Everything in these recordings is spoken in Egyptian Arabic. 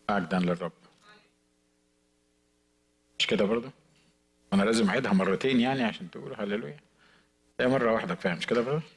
مجدا للرب مش كده برضه انا لازم اعيدها مرتين يعني عشان تقولوا هللويا هي مره واحده كفايه مش كده برضه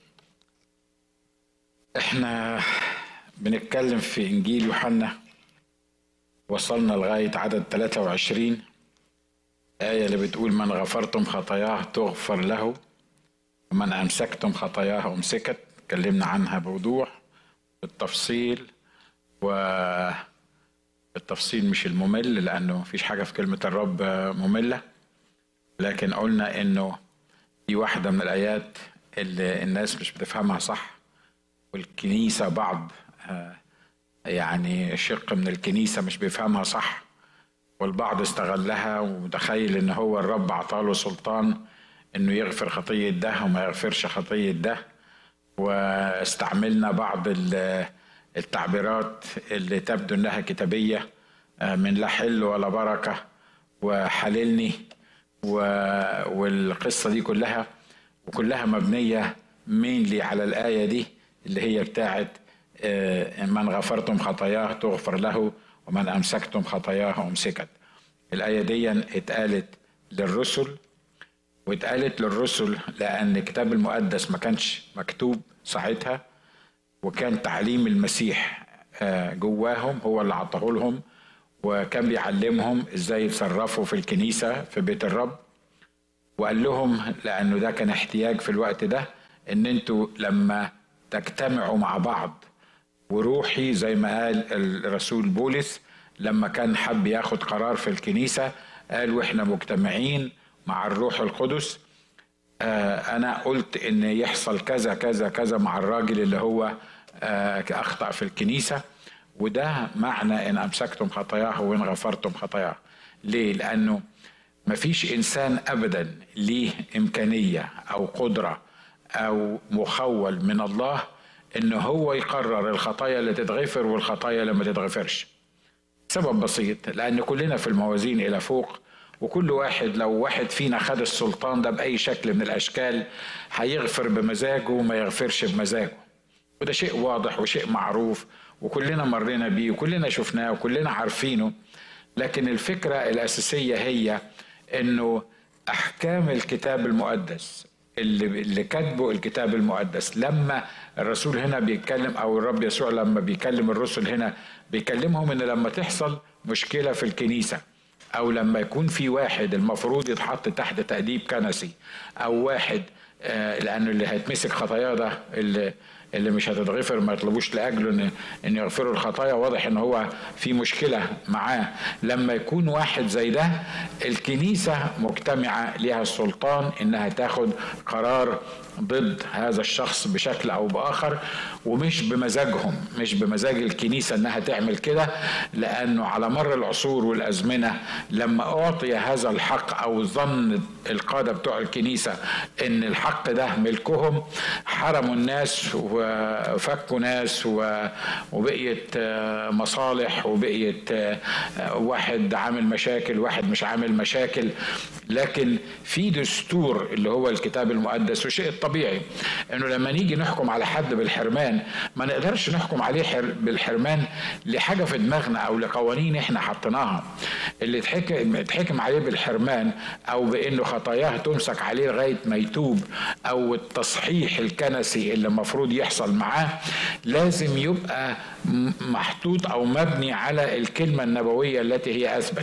احنا بنتكلم في انجيل يوحنا وصلنا لغايه عدد 23 آية اللي بتقول من غفرتم خطاياه تغفر له ومن أمسكتم خطاياه أمسكت اتكلمنا عنها بوضوح بالتفصيل و التفصيل مش الممل لأنه مفيش حاجة في كلمة الرب مملة لكن قلنا إنه دي واحدة من الآيات اللي الناس مش بتفهمها صح والكنيسة بعض يعني شق من الكنيسة مش بيفهمها صح والبعض استغلها ومتخيل ان هو الرب عطاله سلطان انه يغفر خطية ده وما يغفرش خطية ده واستعملنا بعض التعبيرات اللي تبدو انها كتابية من لا حل ولا بركة وحللني والقصة دي كلها وكلها مبنية مينلي على الآية دي اللي هي بتاعت من غفرتم خطاياه تغفر له ومن أمسكتم خطاياه أمسكت الآية دي اتقالت للرسل واتقالت للرسل لأن الكتاب المقدس ما كانش مكتوب ساعتها وكان تعليم المسيح جواهم هو اللي عطاه لهم وكان بيعلمهم ازاي يتصرفوا في الكنيسة في بيت الرب وقال لهم لأنه ده كان احتياج في الوقت ده ان انتوا لما تجتمعوا مع بعض وروحي زي ما قال الرسول بولس لما كان حب ياخد قرار في الكنيسة قال واحنا مجتمعين مع الروح القدس آه انا قلت ان يحصل كذا كذا كذا مع الراجل اللي هو آه اخطأ في الكنيسة وده معنى ان امسكتم خطاياه وان غفرتم خطاياه ليه لانه مفيش انسان ابدا ليه امكانية او قدرة او مخول من الله ان هو يقرر الخطايا اللي تتغفر والخطايا اللي ما تتغفرش سبب بسيط لان كلنا في الموازين الى فوق وكل واحد لو واحد فينا خد السلطان ده باي شكل من الاشكال هيغفر بمزاجه وما يغفرش بمزاجه وده شيء واضح وشيء معروف وكلنا مرينا بيه وكلنا شفناه وكلنا عارفينه لكن الفكره الاساسيه هي انه احكام الكتاب المقدس اللي اللي كاتبه الكتاب المقدس لما الرسول هنا بيتكلم او الرب يسوع لما بيكلم الرسل هنا بيكلمهم ان لما تحصل مشكله في الكنيسه او لما يكون في واحد المفروض يتحط تحت تاديب كنسي او واحد آه لانه اللي هيتمسك خطاياه ده اللي اللي مش هتتغفر ما يطلبوش لاجله ان ان يغفروا الخطايا واضح ان هو في مشكله معاه لما يكون واحد زي ده الكنيسه مجتمعه لها السلطان انها تاخد قرار ضد هذا الشخص بشكل او باخر ومش بمزاجهم مش بمزاج الكنيسه انها تعمل كده لانه على مر العصور والازمنه لما اعطي هذا الحق او ظن القاده بتوع الكنيسه ان الحق ده ملكهم حرموا الناس وفكوا ناس وبقيت مصالح وبقيت واحد عامل مشاكل واحد مش عامل مشاكل لكن في دستور اللي هو الكتاب المقدس وشيء طبيعي انه لما نيجي نحكم على حد بالحرمان ما نقدرش نحكم عليه بالحرمان لحاجه في دماغنا او لقوانين احنا حطيناها اللي اتحكم اتحكم عليه بالحرمان او بانه خطاياه تمسك عليه لغايه ما يتوب او التصحيح الكنسي اللي المفروض يحصل معاه لازم يبقى محطوط او مبني على الكلمه النبويه التي هي اثبت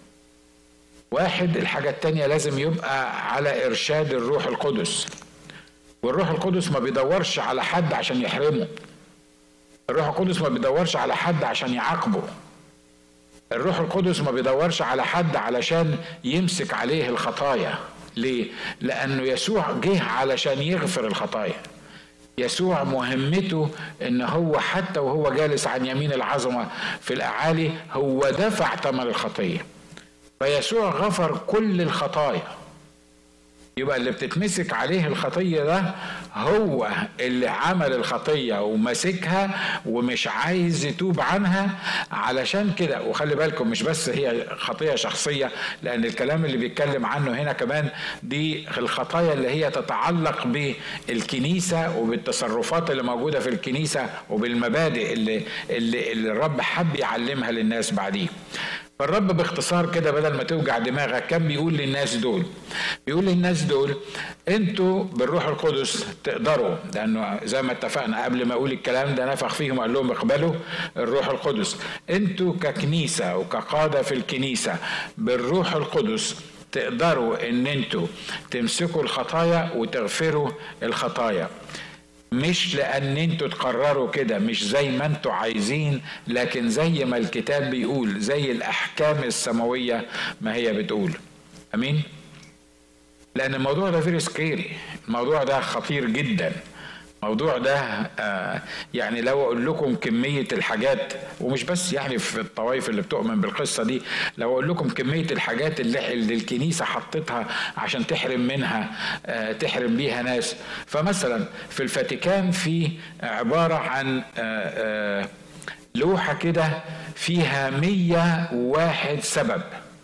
واحد الحاجة التانية لازم يبقى على إرشاد الروح القدس والروح القدس ما بيدورش على حد عشان يحرمه الروح القدس ما بيدورش على حد عشان يعاقبه الروح القدس ما بيدورش على حد علشان يمسك عليه الخطايا ليه؟ لأنه يسوع جه علشان يغفر الخطايا يسوع مهمته ان هو حتى وهو جالس عن يمين العظمه في الاعالي هو دفع ثمن الخطيه فيسوع غفر كل الخطايا يبقى اللي بتتمسك عليه الخطية ده هو اللي عمل الخطية وماسكها ومش عايز يتوب عنها علشان كده وخلي بالكم مش بس هي خطية شخصية لأن الكلام اللي بيتكلم عنه هنا كمان دي الخطايا اللي هي تتعلق بالكنيسة وبالتصرفات اللي موجودة في الكنيسة وبالمبادئ اللي, اللي, اللي الرب حب يعلمها للناس بعديه فالرب باختصار كده بدل ما توجع دماغك كان بيقول للناس دول بيقول للناس دول انتوا بالروح القدس تقدروا لانه زي ما اتفقنا قبل ما اقول الكلام ده نفخ فيهم قال لهم اقبلوا الروح القدس انتوا ككنيسه وكقاده في الكنيسه بالروح القدس تقدروا ان انتوا تمسكوا الخطايا وتغفروا الخطايا مش لان انتوا تقرروا كده مش زي ما انتوا عايزين لكن زي ما الكتاب بيقول زي الاحكام السماويه ما هي بتقول امين لان الموضوع ده فيري سكيري الموضوع ده خطير جدا الموضوع ده آه يعني لو اقول لكم كميه الحاجات ومش بس يعني في الطوائف اللي بتؤمن بالقصه دي لو اقول لكم كميه الحاجات اللي, اللي الكنيسه حطتها عشان تحرم منها آه تحرم بيها ناس فمثلا في الفاتيكان في عباره عن آه آه لوحه كده فيها 101 سبب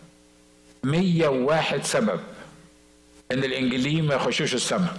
101 سبب ان الانجليين ما يخشوش السماء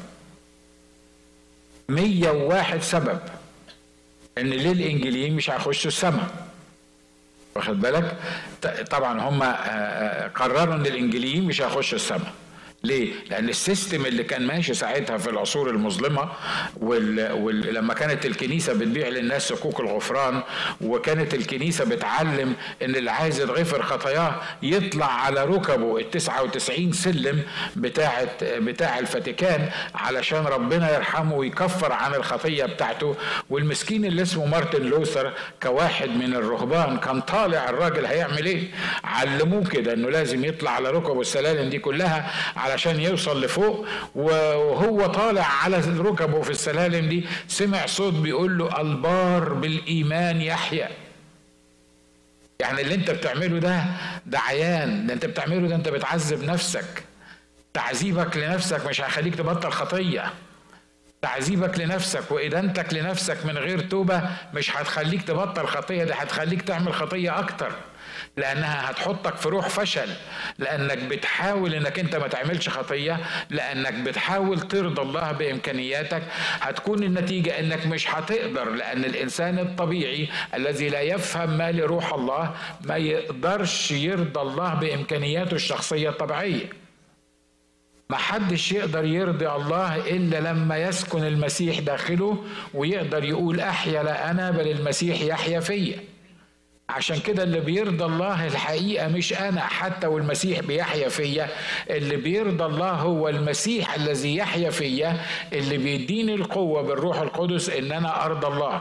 101 سبب ان ليه الانجليين مش هيخشوا السماء واخد بالك طبعا هم قرروا ان الانجليين مش هيخشوا السماء ليه؟ لأن السيستم اللي كان ماشي ساعتها في العصور المظلمة وال... وال... لما كانت الكنيسة بتبيع للناس صكوك الغفران وكانت الكنيسة بتعلم إن اللي عايز يغفر خطاياه يطلع على ركبه ال 99 سلم بتاعة بتاع الفاتيكان علشان ربنا يرحمه ويكفر عن الخطية بتاعته والمسكين اللي اسمه مارتن لوثر كواحد من الرهبان كان طالع الراجل هيعمل ايه؟ علموه كده انه لازم يطلع على ركبه السلالم دي كلها على علشان يوصل لفوق وهو طالع على ركبه في السلالم دي سمع صوت بيقول له البار بالايمان يحيى يعني اللي انت بتعمله ده ده عيان ده انت بتعمله ده انت بتعذب نفسك تعذيبك لنفسك مش هيخليك تبطل خطيه تعذيبك لنفسك وإدانتك لنفسك من غير توبة مش هتخليك تبطل خطية دي هتخليك تعمل خطية أكتر لانها هتحطك في روح فشل لانك بتحاول انك انت ما تعملش خطيه لانك بتحاول ترضى الله بامكانياتك هتكون النتيجه انك مش هتقدر لان الانسان الطبيعي الذي لا يفهم ما لروح الله ما يقدرش يرضى الله بامكانياته الشخصيه الطبيعيه ما حدش يقدر يرضي الله إلا لما يسكن المسيح داخله ويقدر يقول أحيا لا أنا بل المسيح يحيا فيا عشان كده اللي بيرضى الله الحقيقة مش أنا حتى والمسيح بيحيا فيا اللي بيرضى الله هو المسيح الذي يحيا فيا اللي بيديني القوة بالروح القدس إن أنا أرضى الله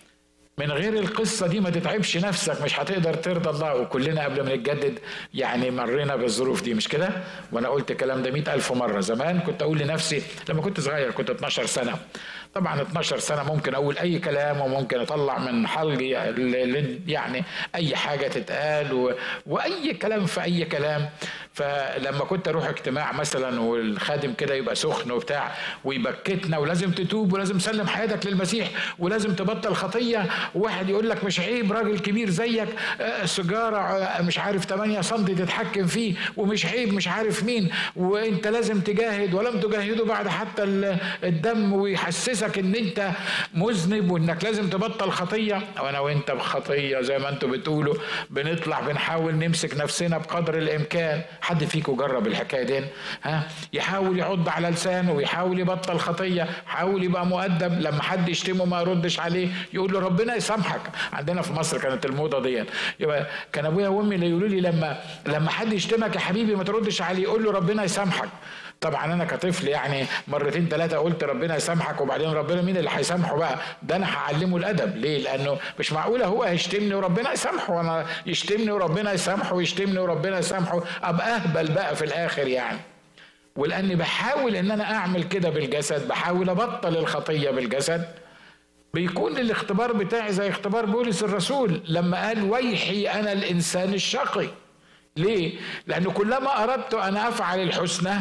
من غير القصة دي ما تتعبش نفسك مش هتقدر ترضى الله وكلنا قبل ما نتجدد يعني مرينا بالظروف دي مش كده وأنا قلت الكلام ده مئة ألف مرة زمان كنت أقول لنفسي لما كنت صغير كنت 12 سنة طبعا 12 سنه ممكن اقول اي كلام وممكن اطلع من حلقي يعني اي حاجه تتقال و... واي كلام في اي كلام فلما كنت اروح اجتماع مثلا والخادم كده يبقى سخن وبتاع ويبكتنا ولازم تتوب ولازم تسلم حياتك للمسيح ولازم تبطل خطيه وواحد يقول لك مش عيب راجل كبير زيك آه، سيجاره آه، مش عارف 8 سم تتحكم فيه ومش عيب مش عارف مين وانت لازم تجاهد ولم تجاهده بعد حتى الدم ويحسسك ان انت مذنب وانك لازم تبطل خطيه وانا وانت بخطيه زي ما انتم بتقولوا بنطلع بنحاول نمسك نفسنا بقدر الامكان حد فيكم جرب الحكايه دي ها يحاول يعض على لسانه ويحاول يبطل خطيه حاول يبقى مؤدب لما حد يشتمه ما يردش عليه يقول له ربنا يسامحك عندنا في مصر كانت الموضه دي يبقى كان ابويا وامي اللي يقولوا لي لما لما حد يشتمك يا حبيبي ما تردش عليه يقول له ربنا يسامحك طبعا انا كطفل يعني مرتين ثلاثه قلت ربنا يسامحك وبعدين ربنا مين اللي هيسامحه بقى ده انا هعلمه الادب ليه لانه مش معقوله هو هيشتمني وربنا يسامحه وانا يشتمني وربنا يسامحه ويشتمني وربنا يسامحه ابقى اهبل بقى في الاخر يعني ولاني بحاول ان انا اعمل كده بالجسد بحاول ابطل الخطيه بالجسد بيكون الاختبار بتاعي زي اختبار بولس الرسول لما قال ويحي انا الانسان الشقي ليه؟ لانه كلما اردت ان افعل الحسنى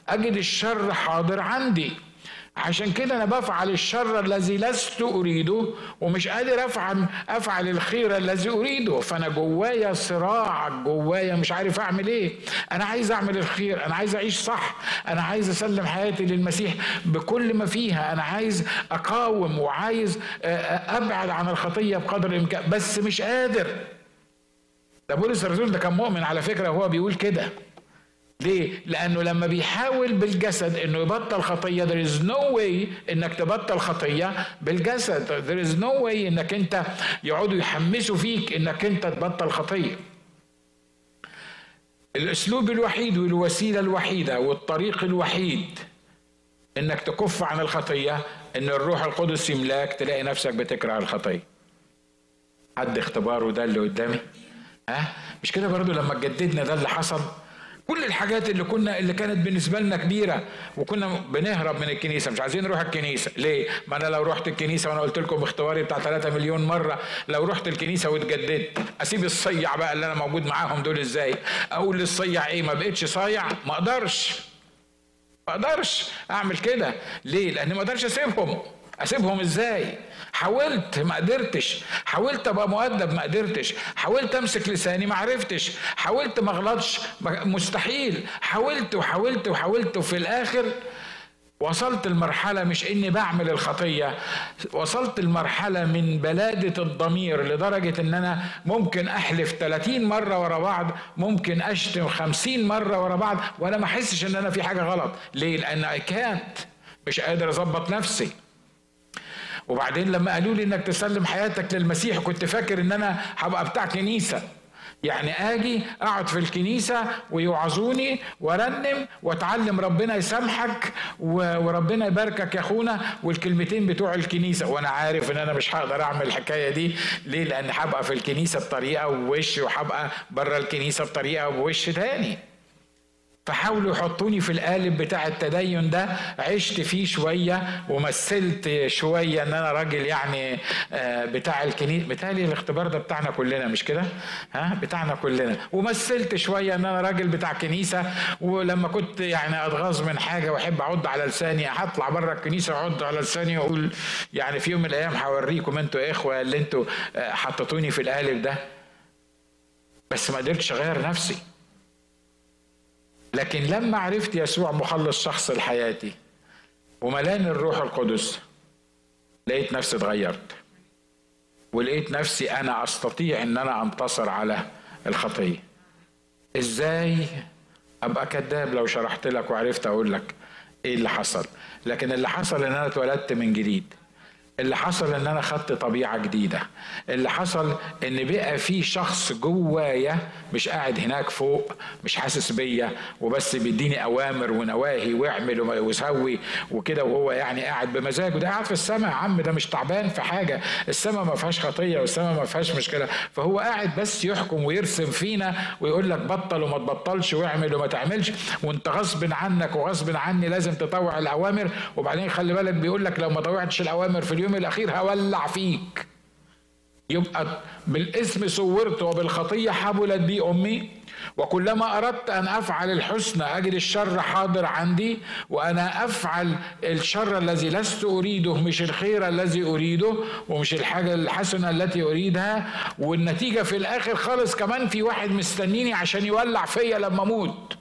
اجد الشر حاضر عندي عشان كده انا بفعل الشر الذي لست اريده ومش قادر افعل افعل الخير الذي اريده فانا جوايا صراع جوايا مش عارف اعمل ايه انا عايز اعمل الخير انا عايز اعيش صح انا عايز اسلم حياتي للمسيح بكل ما فيها انا عايز اقاوم وعايز ابعد عن الخطيه بقدر الامكان بس مش قادر ده بولس الرسول ده كان مؤمن على فكره وهو بيقول كده ليه؟ لأنه لما بيحاول بالجسد إنه يبطل خطية there is no way إنك تبطل خطية بالجسد there is no way إنك أنت يقعدوا يحمسوا فيك إنك أنت تبطل خطية الأسلوب الوحيد والوسيلة الوحيدة والطريق الوحيد إنك تكف عن الخطية إن الروح القدس يملاك تلاقي نفسك بتكره الخطية حد اختباره ده اللي قدامي ها مش كده برضو لما جددنا ده اللي حصل كل الحاجات اللي كنا اللي كانت بالنسبه لنا كبيره وكنا بنهرب من الكنيسه مش عايزين نروح الكنيسه ليه ما انا لو رحت الكنيسه وانا قلت لكم اختباري بتاع 3 مليون مره لو رحت الكنيسه واتجددت اسيب الصيع بقى اللي انا موجود معاهم دول ازاي اقول للصيع ايه ما بقتش صايع ما اقدرش ما اقدرش اعمل كده ليه لان ما اقدرش اسيبهم اسيبهم ازاي حاولت ما قدرتش حاولت ابقى مؤدب ما قدرتش حاولت امسك لساني ما عرفتش حاولت ما اغلطش مستحيل حاولت وحاولت وحاولت وفي الاخر وصلت المرحلة مش إني بعمل الخطية وصلت المرحلة من بلادة الضمير لدرجة إن أنا ممكن أحلف 30 مرة ورا بعض ممكن أشتم 50 مرة ورا بعض وأنا ما أحسش إن أنا في حاجة غلط ليه؟ لأن أي كانت مش قادر أظبط نفسي وبعدين لما قالوا لي انك تسلم حياتك للمسيح كنت فاكر ان انا هبقى بتاع كنيسه يعني اجي اقعد في الكنيسه ويوعظوني وارنم واتعلم ربنا يسامحك وربنا يباركك يا اخونا والكلمتين بتوع الكنيسه وانا عارف ان انا مش هقدر اعمل الحكايه دي ليه لان هبقى في الكنيسه بطريقه ووش وهبقى بره الكنيسه بطريقه ووش تاني فحاولوا يحطوني في القالب بتاع التدين ده عشت فيه شوية ومثلت شوية ان انا راجل يعني بتاع الكنيسة بتالي الاختبار ده بتاعنا كلنا مش كده ها بتاعنا كلنا ومثلت شوية ان انا راجل بتاع كنيسة ولما كنت يعني اتغاظ من حاجة واحب اعض على لساني هطلع بره الكنيسة واعض على لساني واقول يعني في يوم من الايام هوريكم انتوا اخوة اللي انتوا حطيتوني في القالب ده بس ما قدرتش اغير نفسي لكن لما عرفت يسوع مخلص شخص لحياتي وملاني الروح القدس لقيت نفسي اتغيرت ولقيت نفسي انا استطيع ان انا انتصر على الخطيه ازاي ابقى كذاب لو شرحت لك وعرفت اقول لك ايه اللي حصل لكن اللي حصل ان انا اتولدت من جديد اللي حصل ان انا خدت طبيعه جديده اللي حصل ان بقى في شخص جوايا مش قاعد هناك فوق مش حاسس بيا وبس بيديني اوامر ونواهي واعمل وسوي وكده وهو يعني قاعد بمزاجه ده قاعد في السماء يا عم ده مش تعبان في حاجه السماء ما فيهاش خطيه والسماء ما فيهاش مشكله فهو قاعد بس يحكم ويرسم فينا ويقول لك بطل وما تبطلش واعمل وما تعملش وانت غصب عنك وغصب عني لازم تطوع الاوامر وبعدين خلي بالك بيقول لك لو ما طوعتش الاوامر في اليوم الاخير هولع فيك يبقى بالاسم صورت وبالخطيه حبلت بي امي وكلما اردت ان افعل الحسنى اجد الشر حاضر عندي وانا افعل الشر الذي لست اريده مش الخير الذي اريده ومش الحاجه الحسنه التي اريدها والنتيجه في الاخر خالص كمان في واحد مستنيني عشان يولع فيا لما اموت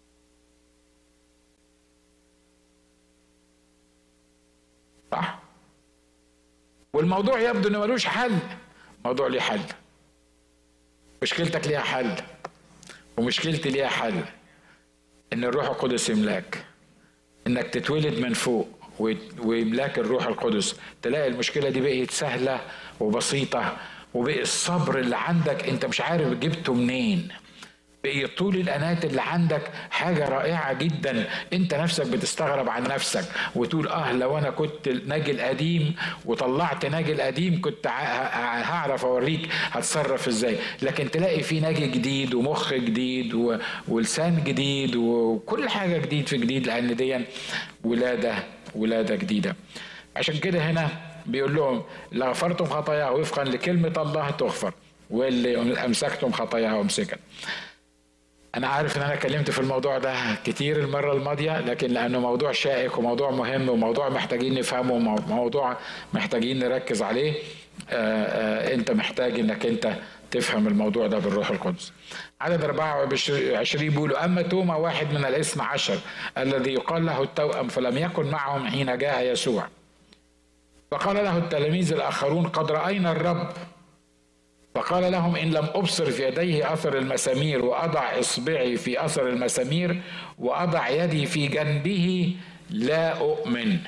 صح والموضوع يبدو انه ملوش حل موضوع ليه حل مشكلتك ليها حل ومشكلتي ليها حل ان الروح القدس يملاك انك تتولد من فوق ويملاك الروح القدس تلاقي المشكله دي بقت سهله وبسيطه وبقى الصبر اللي عندك انت مش عارف جبته منين بقي طول الانات اللي عندك حاجه رائعه جدا انت نفسك بتستغرب عن نفسك وتقول اه لو انا كنت ناجي القديم وطلعت ناجي القديم كنت هعرف اوريك هتصرف ازاي لكن تلاقي في ناجي جديد ومخ جديد و... ولسان جديد وكل حاجه جديد في جديد لان دي ولاده ولاده جديده عشان كده هنا بيقول لهم لغفرتم خطاياه وفقا لكلمه الله تغفر واللي امسكتم خطاياها امسكت أنا عارف إن أنا اتكلمت في الموضوع ده كتير المرة الماضية لكن لأنه موضوع شائك وموضوع مهم وموضوع محتاجين نفهمه وموضوع محتاجين نركز عليه آآ آآ أنت محتاج إنك أنت تفهم الموضوع ده بالروح القدس عدد 24 بيقولوا أما توما واحد من الاثنى عشر الذي يقال له التوأم فلم يكن معهم حين جاء يسوع فقال له التلاميذ الآخرون قد رأينا الرب فقال لهم إن لم أبصر في يديه أثر المسامير وأضع إصبعي في أثر المسامير وأضع يدي في جنبه لا أؤمن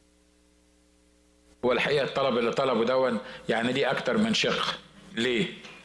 والحقيقة الطلب اللي طلبه دون يعني دي أكتر من شق ليه؟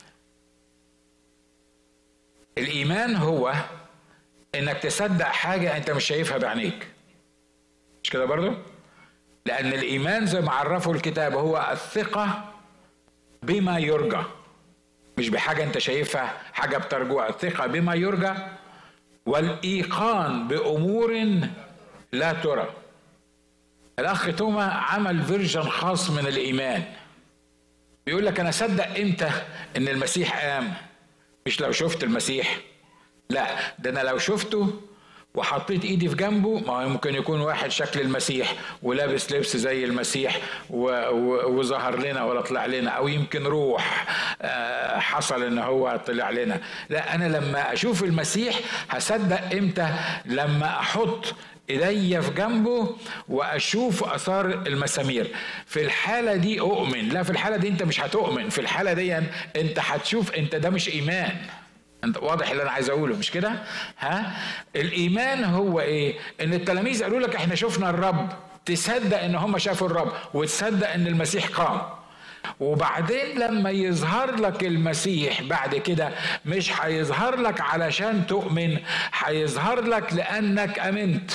الإيمان هو إنك تصدق حاجة أنت مش شايفها بعينيك مش كده برضو؟ لأن الإيمان زي ما عرفه الكتاب هو الثقة بما يرجى مش بحاجة أنت شايفها حاجة بترجوها الثقة بما يرجى والإيقان بأمور لا ترى الأخ توما عمل فيرجن خاص من الإيمان بيقول لك أنا أصدق إمتى إن المسيح قام مش لو شفت المسيح لا ده أنا لو شفته وحطيت ايدي في جنبه ما هو ممكن يكون واحد شكل المسيح ولابس لبس زي المسيح وظهر لنا ولا طلع لنا او يمكن روح حصل ان هو طلع لنا لا انا لما اشوف المسيح هصدق امتى لما احط ايديا في جنبه واشوف اثار المسامير في الحاله دي اؤمن لا في الحاله دي انت مش هتؤمن في الحاله دي انت هتشوف انت ده مش ايمان انت واضح اللي انا عايز اقوله مش كده ها الايمان هو ايه ان التلاميذ قالوا لك احنا شفنا الرب تصدق ان هم شافوا الرب وتصدق ان المسيح قام وبعدين لما يظهر لك المسيح بعد كده مش هيظهر لك علشان تؤمن هيظهر لك لانك امنت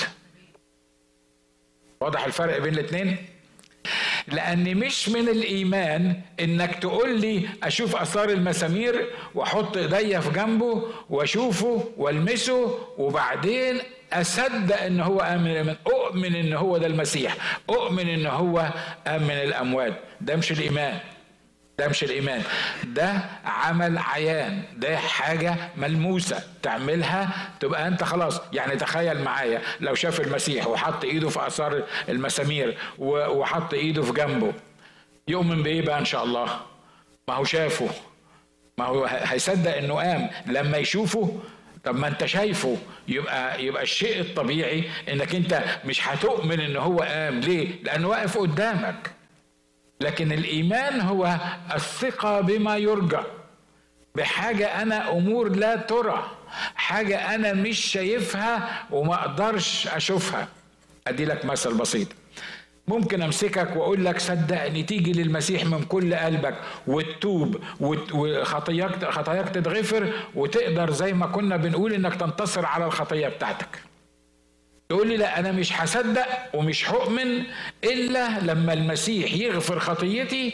واضح الفرق بين الاثنين لان مش من الايمان انك تقول لي اشوف اثار المسامير واحط ايديا في جنبه واشوفه والمسه وبعدين اصدق ان هو امن من اؤمن ان هو ده المسيح اؤمن ان هو امن الاموات ده مش الايمان ده مش الايمان ده عمل عيان ده حاجه ملموسه تعملها تبقى انت خلاص يعني تخيل معايا لو شاف المسيح وحط ايده في اثار المسامير وحط ايده في جنبه يؤمن بايه بقى ان شاء الله ما هو شافه ما هو هيصدق انه قام لما يشوفه طب ما انت شايفه يبقى يبقى الشيء الطبيعي انك انت مش هتؤمن ان هو قام ليه لانه واقف قدامك لكن الايمان هو الثقه بما يرجى بحاجه انا امور لا ترى حاجه انا مش شايفها وما اقدرش اشوفها ادي لك مثل بسيط ممكن امسكك واقول لك صدقني تيجي للمسيح من كل قلبك وتتوب وخطاياك خطاياك تتغفر وتقدر زي ما كنا بنقول انك تنتصر على الخطيه بتاعتك يقول لي لا انا مش هصدق ومش هؤمن الا لما المسيح يغفر خطيتي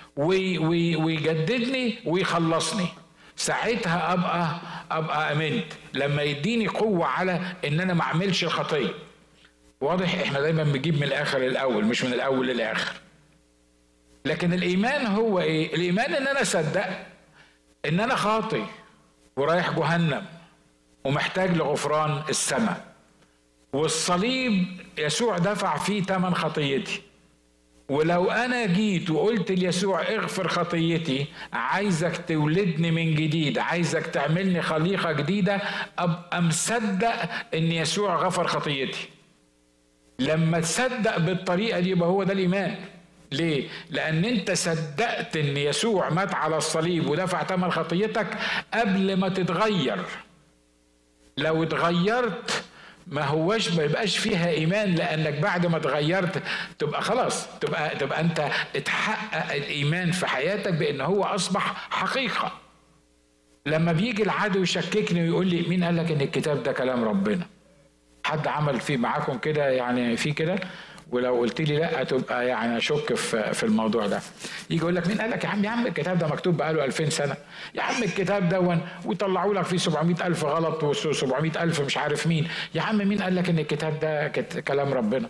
ويجددني ويخلصني ساعتها ابقى ابقى امنت لما يديني قوه على ان انا ما اعملش الخطيه واضح احنا دايما بنجيب من الاخر للاول مش من الاول للاخر لكن الايمان هو ايه الايمان ان انا اصدق ان انا خاطي ورايح جهنم ومحتاج لغفران السماء والصليب يسوع دفع فيه ثمن خطيتي ولو انا جيت وقلت ليسوع اغفر خطيتي عايزك تولدني من جديد عايزك تعملني خليقه جديده ابقى مصدق ان يسوع غفر خطيتي لما تصدق بالطريقه دي يبقى هو ده الايمان ليه؟ لأن أنت صدقت إن يسوع مات على الصليب ودفع ثمن خطيتك قبل ما تتغير. لو اتغيرت ما هوش ما يبقاش فيها ايمان لانك بعد ما اتغيرت تبقى خلاص تبقى تبقى انت اتحقق الايمان في حياتك بان هو اصبح حقيقه لما بيجي العدو يشككني ويقول لي مين قال لك ان الكتاب ده كلام ربنا حد عمل فيه معاكم كده يعني في كده ولو قلت لي لا تبقى يعني اشك في في الموضوع ده يجي يقول لك مين قال لك يا عم يا عم الكتاب ده مكتوب بقاله 2000 سنه يا عم الكتاب ده ويطلعوا لك فيه 700 الف غلط و700 الف مش عارف مين يا عم مين قال لك ان الكتاب ده كلام ربنا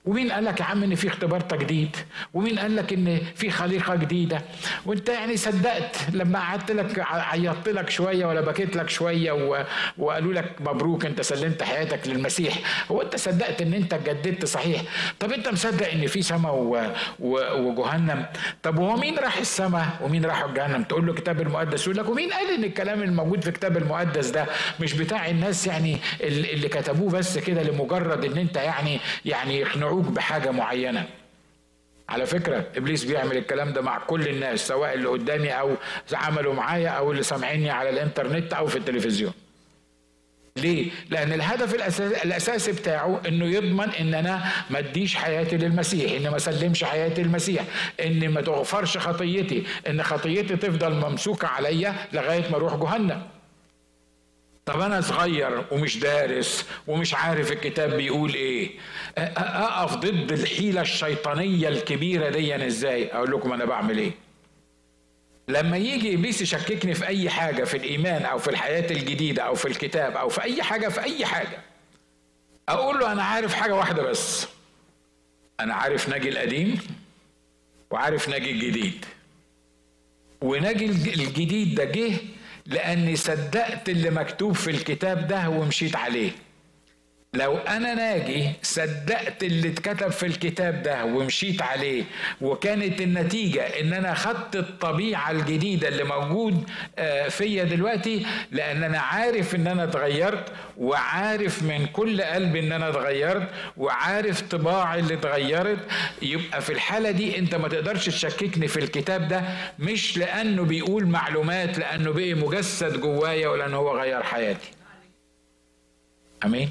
ومين قال لك يا عم ان في اختبار تجديد ومين قال لك ان في خليقه جديده وانت يعني صدقت لما قعدت لك عيطت لك شويه ولا بكيت لك شويه و... وقالوا لك مبروك انت سلمت حياتك للمسيح هو انت صدقت ان انت اتجددت صحيح طب انت مصدق ان في سماء و... و... وجهنم طب وهو مين راح السماء ومين راح الجهنم تقول له كتاب المقدس يقول لك ومين قال ان الكلام الموجود في كتاب المقدس ده مش بتاع الناس يعني اللي كتبوه بس كده لمجرد ان انت يعني يعني يقنعوك بحاجه معينه على فكرة إبليس بيعمل الكلام ده مع كل الناس سواء اللي قدامي أو عملوا معايا أو اللي سامعيني على الإنترنت أو في التلفزيون ليه؟ لأن الهدف الأساسي بتاعه إنه يضمن إن أنا ما أديش حياتي للمسيح، إن ما أسلمش حياتي للمسيح، إن ما تغفرش خطيتي، إن خطيتي تفضل ممسوكة عليا لغاية ما أروح جهنم. طب انا صغير ومش دارس ومش عارف الكتاب بيقول ايه اقف ضد الحيله الشيطانيه الكبيره دي ازاي اقول لكم انا بعمل ايه لما يجي ابليس يشككني في اي حاجه في الايمان او في الحياه الجديده او في الكتاب او في اي حاجه في اي حاجه اقول له انا عارف حاجه واحده بس انا عارف ناجي القديم وعارف ناجي الجديد وناجي الجديد ده جه لاني صدقت اللي مكتوب في الكتاب ده ومشيت عليه لو انا ناجي صدقت اللي اتكتب في الكتاب ده ومشيت عليه وكانت النتيجه ان انا خدت الطبيعه الجديده اللي موجود آه، فيا دلوقتي لان انا عارف ان انا اتغيرت وعارف من كل قلبي ان انا اتغيرت وعارف طباعي اللي اتغيرت يبقى في الحاله دي انت ما تقدرش تشككني في الكتاب ده مش لانه بيقول معلومات لانه بقي مجسد جوايا ولانه هو غير حياتي امين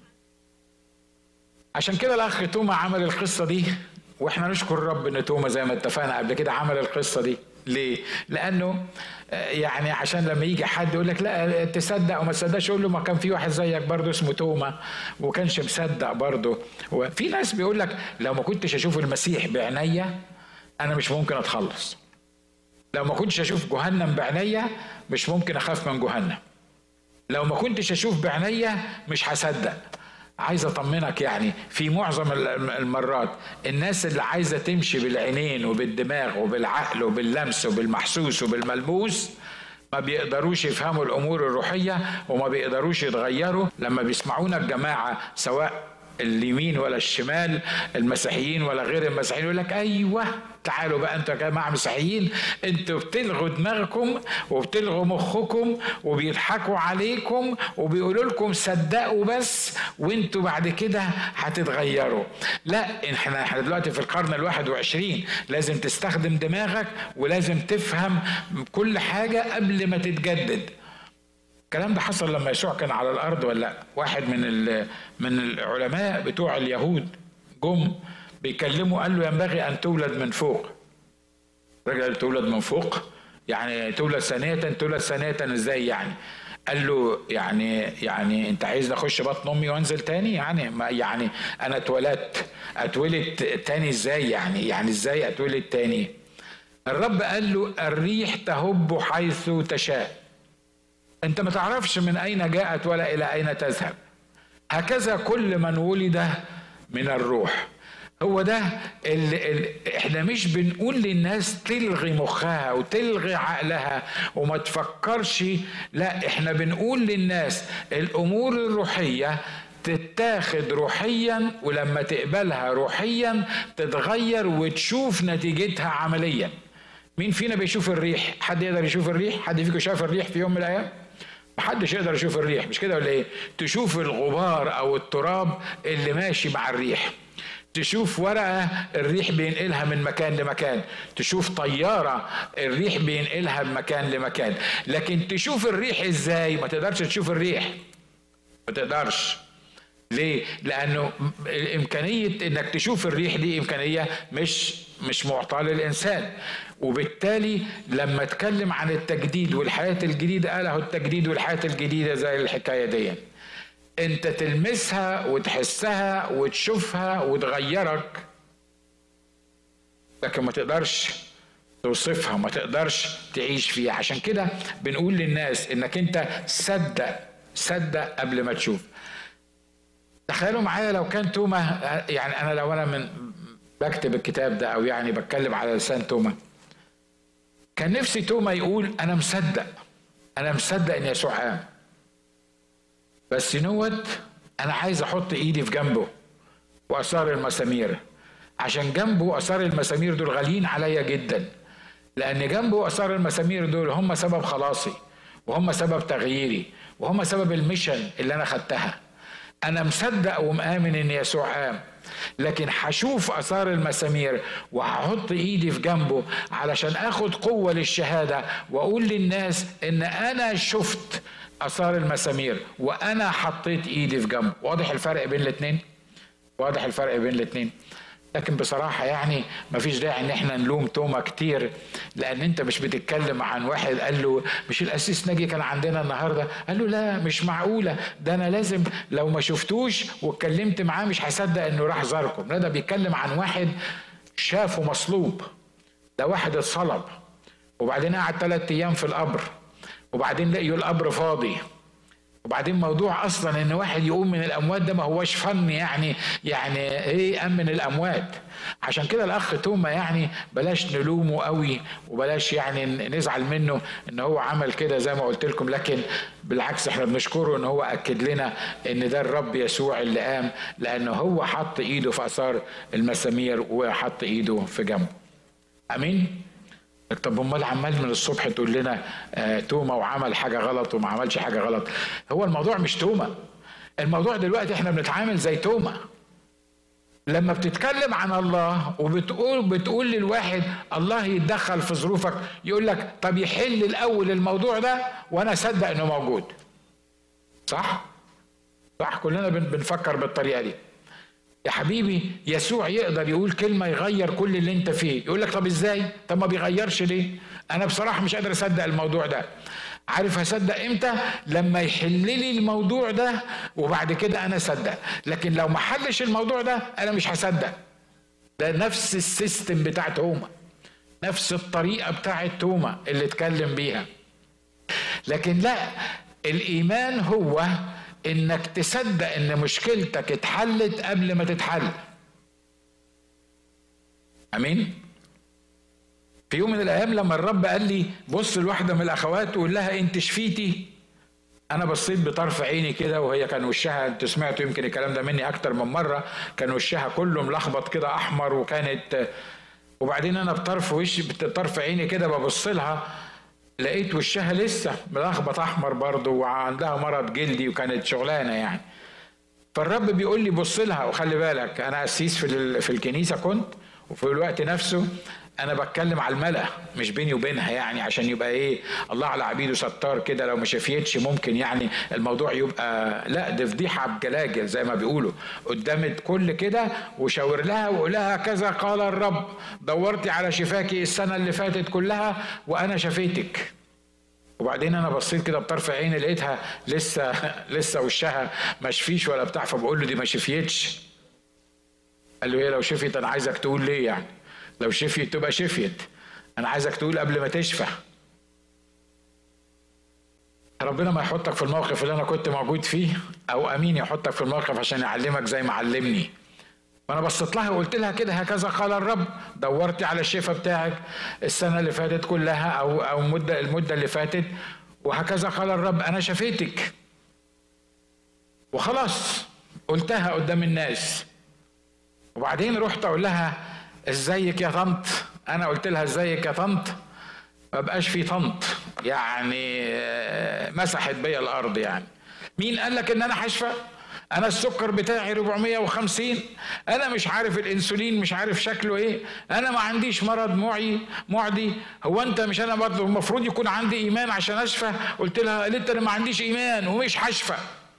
عشان كده الاخ توما عمل القصه دي واحنا نشكر الرب ان توما زي ما اتفقنا قبل كده عمل القصه دي ليه؟ لانه آه، يعني عشان لما يجي حد يقول لك لا تصدق او ما تصدقش يقول له ما كان في واحد زيك برضه اسمه توما وكانش مصدق برضه وفي ناس بيقول لك لو ما كنتش اشوف المسيح بعينيا انا مش ممكن اتخلص لو ما كنتش اشوف جهنم بعينيا مش ممكن اخاف من جهنم لو ما كنتش اشوف بعينيا مش هصدق عايز اطمنك يعني في معظم المرات الناس اللي عايزه تمشي بالعينين وبالدماغ وبالعقل وباللمس وبالمحسوس وبالملموس ما بيقدروش يفهموا الامور الروحيه وما بيقدروش يتغيروا لما بيسمعونا الجماعه سواء اليمين ولا الشمال المسيحيين ولا غير المسيحيين يقول لك ايوه تعالوا بقى انتوا يا جماعه مسيحيين انتوا بتلغوا دماغكم وبتلغوا مخكم وبيضحكوا عليكم وبيقولوا لكم صدقوا بس وانتوا بعد كده هتتغيروا لا احنا احنا دلوقتي في القرن الواحد وعشرين لازم تستخدم دماغك ولازم تفهم كل حاجه قبل ما تتجدد الكلام ده حصل لما يسوع كان على الارض ولا لا واحد من من العلماء بتوع اليهود جم بيكلموا قال له ينبغي ان تولد من فوق رجل تولد من فوق يعني تولد ثانية تولد ثانية ازاي يعني قال له يعني يعني انت عايز اخش بطن امي وانزل تاني يعني ما يعني انا اتولدت اتولد تاني ازاي يعني يعني ازاي اتولد تاني الرب قال له الريح تهب حيث تشاء انت ما تعرفش من اين جاءت ولا الى اين تذهب هكذا كل من ولد من الروح هو ده اللي, اللي احنا مش بنقول للناس تلغي مخها وتلغي عقلها وما تفكرش لا احنا بنقول للناس الامور الروحيه تتاخد روحيا ولما تقبلها روحيا تتغير وتشوف نتيجتها عمليا مين فينا بيشوف الريح حد يقدر يشوف الريح حد فيكم شاف الريح في يوم من الايام محدش يقدر يشوف الريح مش كده ولا ايه تشوف الغبار او التراب اللي ماشي مع الريح تشوف ورقة الريح بينقلها من مكان لمكان تشوف طيارة الريح بينقلها من مكان لمكان لكن تشوف الريح ازاي ما تقدرش تشوف الريح ما تقدرش ليه؟ لأنه إمكانية إنك تشوف الريح دي إمكانية مش مش معطاة للإنسان وبالتالي لما اتكلم عن التجديد والحياة الجديدة قال اهو التجديد والحياة الجديدة زي الحكاية دي انت تلمسها وتحسها وتشوفها وتغيرك لكن ما تقدرش توصفها ما تقدرش تعيش فيها عشان كده بنقول للناس انك انت صدق صدق قبل ما تشوف تخيلوا معايا لو كان توما يعني انا لو انا من بكتب الكتاب ده او يعني بتكلم على لسان توما كان نفسي توما يقول انا مصدق انا مصدق ان يسوع قام بس نوت انا عايز احط ايدي في جنبه واثار المسامير عشان جنبه اثار المسامير دول غاليين عليا جدا لان جنبه اثار المسامير دول هم سبب خلاصي وهم سبب تغييري وهم سبب المشن اللي انا خدتها انا مصدق ومآمن ان يسوع قام لكن هشوف اثار المسامير وهحط ايدي في جنبه علشان اخد قوه للشهاده واقول للناس ان انا شفت اثار المسامير وانا حطيت ايدي في جنبه واضح الفرق بين الاثنين واضح الفرق بين الاثنين لكن بصراحة يعني مفيش داعي ان احنا نلوم توما كتير لان انت مش بتتكلم عن واحد قال له مش الاسيس ناجي كان عندنا النهاردة قال له لا مش معقولة ده انا لازم لو ما شفتوش واتكلمت معاه مش هصدق انه راح زاركم لا ده بيتكلم عن واحد شافه مصلوب ده واحد اتصلب وبعدين قعد ثلاثة ايام في القبر وبعدين لقيوا القبر فاضي وبعدين موضوع اصلا ان واحد يقوم من الاموات ده ما هوش فن يعني يعني ايه امن الاموات عشان كده الاخ توما يعني بلاش نلومه قوي وبلاش يعني نزعل منه ان هو عمل كده زي ما قلت لكم لكن بالعكس احنا بنشكره ان هو اكد لنا ان ده الرب يسوع اللي قام لانه هو حط ايده في اثار المسامير وحط ايده في جنبه امين طب امال عمال من الصبح تقول لنا آه توما وعمل حاجه غلط وما عملش حاجه غلط هو الموضوع مش توما الموضوع دلوقتي احنا بنتعامل زي توما لما بتتكلم عن الله وبتقول بتقول للواحد الله يتدخل في ظروفك يقول لك طب يحل الاول الموضوع ده وانا اصدق انه موجود صح صح كلنا بنفكر بالطريقه دي يا حبيبي يسوع يقدر يقول كلمة يغير كل اللي انت فيه يقول لك طب ازاي طب ما بيغيرش ليه انا بصراحة مش قادر اصدق الموضوع ده عارف هصدق امتى لما يحل لي الموضوع ده وبعد كده انا اصدق لكن لو ما حلش الموضوع ده انا مش هصدق ده نفس السيستم بتاع توما نفس الطريقة بتاعت توما اللي اتكلم بيها لكن لا الايمان هو انك تصدق ان مشكلتك اتحلت قبل ما تتحل امين في يوم من الايام لما الرب قال لي بص لواحده من الاخوات وقول لها انت شفيتي انا بصيت بطرف عيني كده وهي كان وشها انت سمعتوا يمكن الكلام ده مني اكتر من مره كان وشها كله ملخبط كده احمر وكانت وبعدين انا بطرف وشي بطرف عيني كده ببص لها لقيت وشها لسه ملخبط احمر برضه وعندها مرض جلدي وكانت شغلانه يعني فالرب بيقول لي بص لها وخلي بالك انا قسيس في في الكنيسه كنت وفي الوقت نفسه انا بتكلم على الملا مش بيني وبينها يعني عشان يبقى ايه الله على عبيده ستار كده لو ما شافيتش ممكن يعني الموضوع يبقى لا دي فضيحه بجلاجل زي ما بيقولوا قدام الكل كده وشاور لها وقول لها كذا قال الرب دورتي على شفاكي السنه اللي فاتت كلها وانا شفيتك وبعدين انا بصيت كده بطرف عيني لقيتها لسه لسه وشها ما شفيش ولا بتاع فبقول له دي ما شفيتش قال له ايه لو شفيت انا عايزك تقول ليه يعني لو شفيت تبقى شفيت انا عايزك تقول قبل ما تشفى ربنا ما يحطك في الموقف اللي انا كنت موجود فيه او امين يحطك في الموقف عشان يعلمك زي ما علمني فانا بصيت لها وقلت لها كده هكذا قال الرب دورتي على الشفاء بتاعك السنه اللي فاتت كلها او او المده المده اللي فاتت وهكذا قال الرب انا شفيتك وخلاص قلتها قدام الناس وبعدين رحت اقول لها ازيك يا طنط انا قلت لها ازيك يا طنط ما بقاش في طنط يعني آه، مسحت بيا الارض يعني مين قال لك ان انا هشفى انا السكر بتاعي 450 انا مش عارف الانسولين مش عارف شكله ايه انا ما عنديش مرض معي معدي هو انت مش انا برضه المفروض يكون عندي ايمان عشان اشفى قلت لها قالت انا ما عنديش ايمان ومش هشفى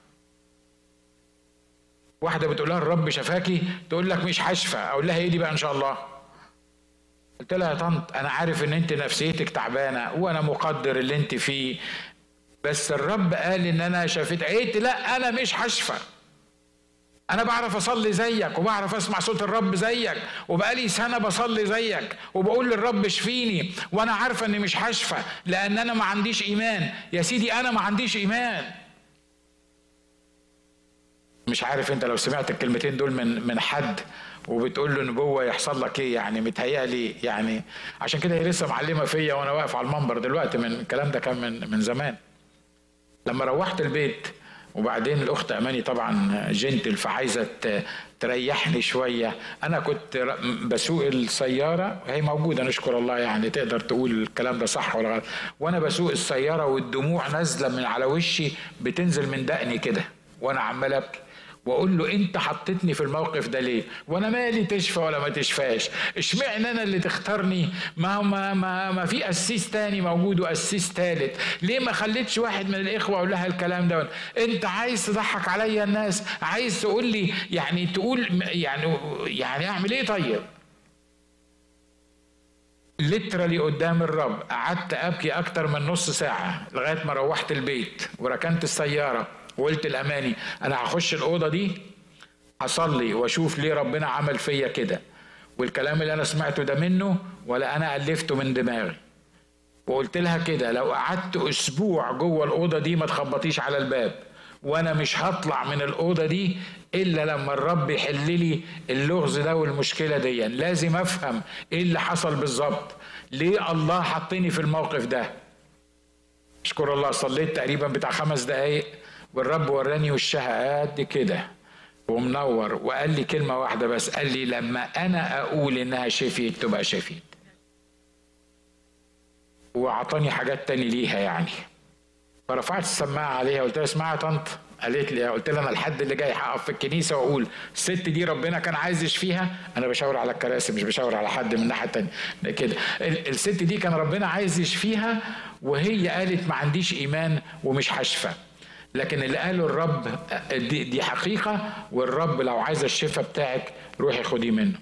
واحده بتقول لها الرب شفاكي تقول لك مش هشفى اقول لها ايه دي بقى ان شاء الله قلت لها يا طنط انا عارف ان انت نفسيتك تعبانه وانا مقدر اللي انت فيه بس الرب قال ان انا شفيت قلت لا انا مش هشفى انا بعرف اصلي زيك وبعرف اسمع صوت الرب زيك وبقالي سنه بصلي زيك وبقول للرب اشفيني وانا عارفه اني مش هشفى لان انا ما عنديش ايمان يا سيدي انا ما عنديش ايمان مش عارف انت لو سمعت الكلمتين دول من من حد وبتقول له نبوه يحصل لك ايه يعني متهيألي يعني عشان كده هي لسه معلمه فيا وانا واقف على المنبر دلوقتي من الكلام ده كان من من زمان لما روحت البيت وبعدين الاخت اماني طبعا جنتل فعايزه تريحني شويه انا كنت بسوق السياره هي موجوده نشكر الله يعني تقدر تقول الكلام ده صح ولا غلط وانا بسوق السياره والدموع نازله من على وشي بتنزل من دقني كده وانا عمال ابكي واقول له انت حطيتني في الموقف ده ليه وانا مالي تشفى ولا ما تشفاش اشمعنى انا اللي تختارني ما ما ما, ما في قسيس تاني موجود وقسيس تالت ليه ما خليتش واحد من الاخوه اقول لها الكلام ده انت عايز تضحك عليا الناس عايز تقول لي يعني تقول يعني يعني اعمل ايه طيب ليترالي قدام الرب قعدت ابكي اكتر من نص ساعه لغايه ما روحت البيت وركنت السياره وقلت الاماني انا هخش الاوضه دي اصلي واشوف ليه ربنا عمل فيا كده والكلام اللي انا سمعته ده منه ولا انا الفته من دماغي وقلت لها كده لو قعدت اسبوع جوه الاوضه دي ما تخبطيش على الباب وانا مش هطلع من الاوضه دي الا لما الرب يحل لي اللغز ده والمشكله دي لازم افهم ايه اللي حصل بالظبط ليه الله حطني في الموقف ده اشكر الله صليت تقريبا بتاع خمس دقايق والرب وراني وشها قد كده ومنور وقال لي كلمة واحدة بس قال لي لما أنا أقول إنها شفيت تبقى شفيت وأعطاني حاجات تاني ليها يعني فرفعت السماعة عليها قلت لها اسمعي يا طنط قالت لي قلت لها انا الحد اللي جاي هقف في الكنيسه واقول الست دي ربنا كان عايز يشفيها انا بشاور على الكراسي مش بشاور على حد من الناحيه الثانيه كده الست دي كان ربنا عايز يشفيها وهي قالت ما عنديش ايمان ومش هشفى لكن اللي قاله الرب دي, دي حقيقه والرب لو عايز الشفاء بتاعك روحي خديه منه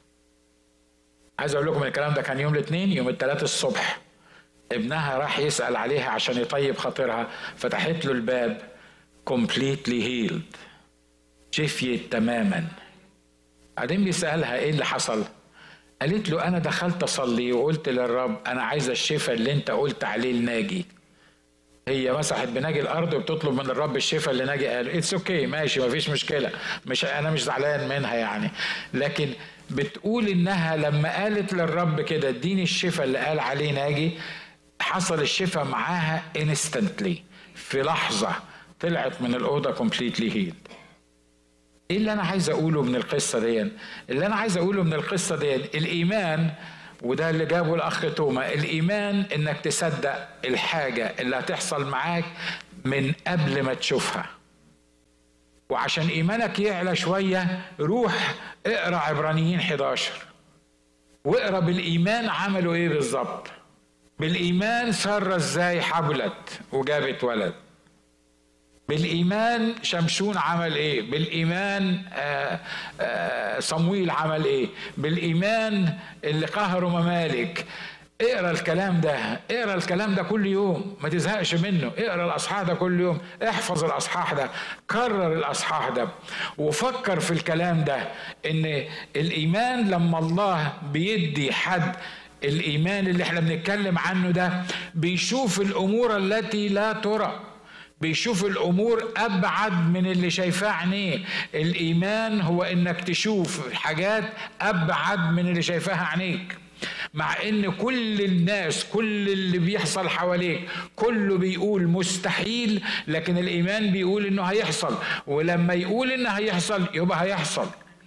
عايز اقول لكم الكلام ده كان يوم الاثنين يوم الثلاث الصبح ابنها راح يسال عليها عشان يطيب خاطرها فتحت له الباب completely healed شفيت تماما بعدين بيسالها ايه اللي حصل قالت له انا دخلت اصلي وقلت للرب انا عايزه الشفاء اللي انت قلت عليه الناجي هي مسحت بناجي الارض وبتطلب من الرب الشفاء اللي ناجي قال اتس اوكي okay, ماشي مفيش مشكله مش انا مش زعلان منها يعني لكن بتقول انها لما قالت للرب كده اديني الشفاء اللي قال عليه ناجي حصل الشفاء معاها انستنتلي في لحظه طلعت من الاوضه كومبليتلي هيلد ايه اللي انا عايز اقوله من القصه دي اللي انا عايز اقوله من القصه دي الايمان وده اللي جابه الاخ توما الايمان انك تصدق الحاجه اللي هتحصل معاك من قبل ما تشوفها وعشان ايمانك يعلى شويه روح اقرا عبرانيين 11 واقرا بالايمان عملوا ايه بالظبط بالايمان ساره ازاي حبلت وجابت ولد بالإيمان شمشون عمل إيه بالإيمان آآ آآ صمويل عمل إيه بالإيمان اللي قهروا ممالك اقرا الكلام ده اقرا الكلام ده كل يوم ما تزهقش منه اقرا الاصحاح ده كل يوم احفظ الاصحاح ده كرر الاصحاح ده وفكر في الكلام ده ان الايمان لما الله بيدي حد الايمان اللي احنا بنتكلم عنه ده بيشوف الامور التي لا ترى بيشوف الامور ابعد من اللي شايفاه عينيه الايمان هو انك تشوف حاجات ابعد من اللي شايفاها عينيك مع ان كل الناس كل اللي بيحصل حواليك كله بيقول مستحيل لكن الايمان بيقول انه هيحصل ولما يقول انه هيحصل يبقى هيحصل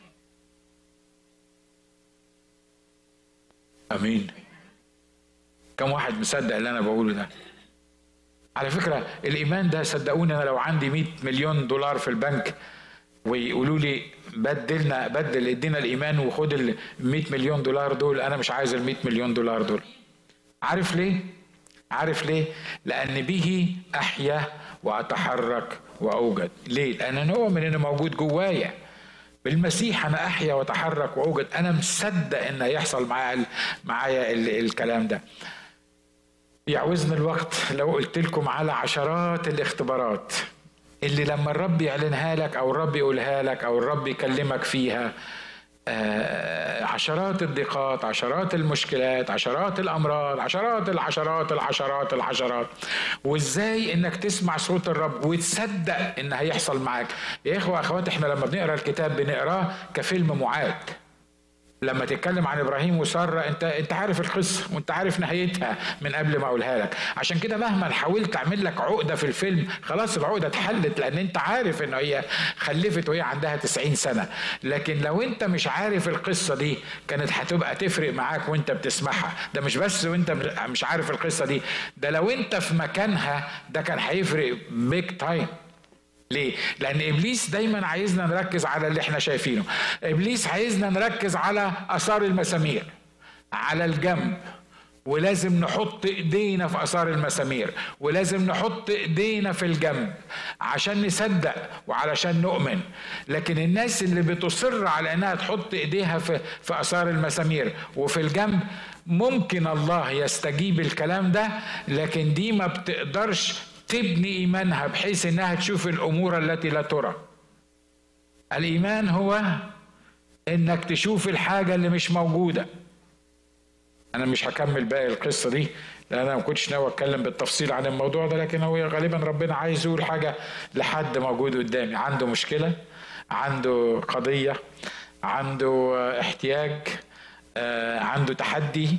امين كم واحد مصدق اللي انا بقوله ده على فكرة الإيمان ده صدقوني أنا لو عندي 100 مليون دولار في البنك ويقولوا لي بدلنا بدل ادينا الإيمان وخد ال 100 مليون دولار دول أنا مش عايز ال 100 مليون دولار دول عارف ليه؟ عارف ليه؟ لأن به أحيا وأتحرك وأوجد ليه؟ لأن أنا أؤمن إنه موجود جوايا بالمسيح أنا أحيا وأتحرك وأوجد أنا مصدق إن يحصل معايا معايا الكلام ده يعوزنا الوقت لو قلت لكم على عشرات الاختبارات اللي لما الرب يعلنها لك او الرب يقولها لك او الرب يكلمك فيها آه، عشرات الضيقات عشرات المشكلات عشرات الامراض عشرات العشرات العشرات العشرات وازاي انك تسمع صوت الرب وتصدق ان هيحصل معاك يا اخوه اخوات احنا لما بنقرا الكتاب بنقراه كفيلم معاد لما تتكلم عن ابراهيم وساره انت انت عارف القصه وانت عارف نهايتها من قبل ما اقولها لك عشان كده مهما حاولت اعمل لك عقده في الفيلم خلاص العقده اتحلت لان انت عارف ان هي خلفت وهي عندها 90 سنه لكن لو انت مش عارف القصه دي كانت هتبقى تفرق معاك وانت بتسمعها ده مش بس وانت مش عارف القصه دي ده لو انت في مكانها ده كان هيفرق بيج تايم ليه؟ لأن إبليس دايما عايزنا نركز على اللي احنا شايفينه إبليس عايزنا نركز على آثار المسامير على الجنب ولازم نحط ايدينا في اثار المسامير ولازم نحط ايدينا في الجنب عشان نصدق وعلشان نؤمن لكن الناس اللي بتصر على انها تحط ايديها في في اثار المسامير وفي الجنب ممكن الله يستجيب الكلام ده لكن دي ما بتقدرش تبني ايمانها بحيث انها تشوف الامور التي لا ترى الايمان هو انك تشوف الحاجه اللي مش موجوده انا مش هكمل باقي القصه دي لان انا ما كنتش ناوي اتكلم بالتفصيل عن الموضوع ده لكن هو غالبا ربنا عايز يقول حاجه لحد موجود قدامي عنده مشكله عنده قضيه عنده احتياج آه، عنده تحدي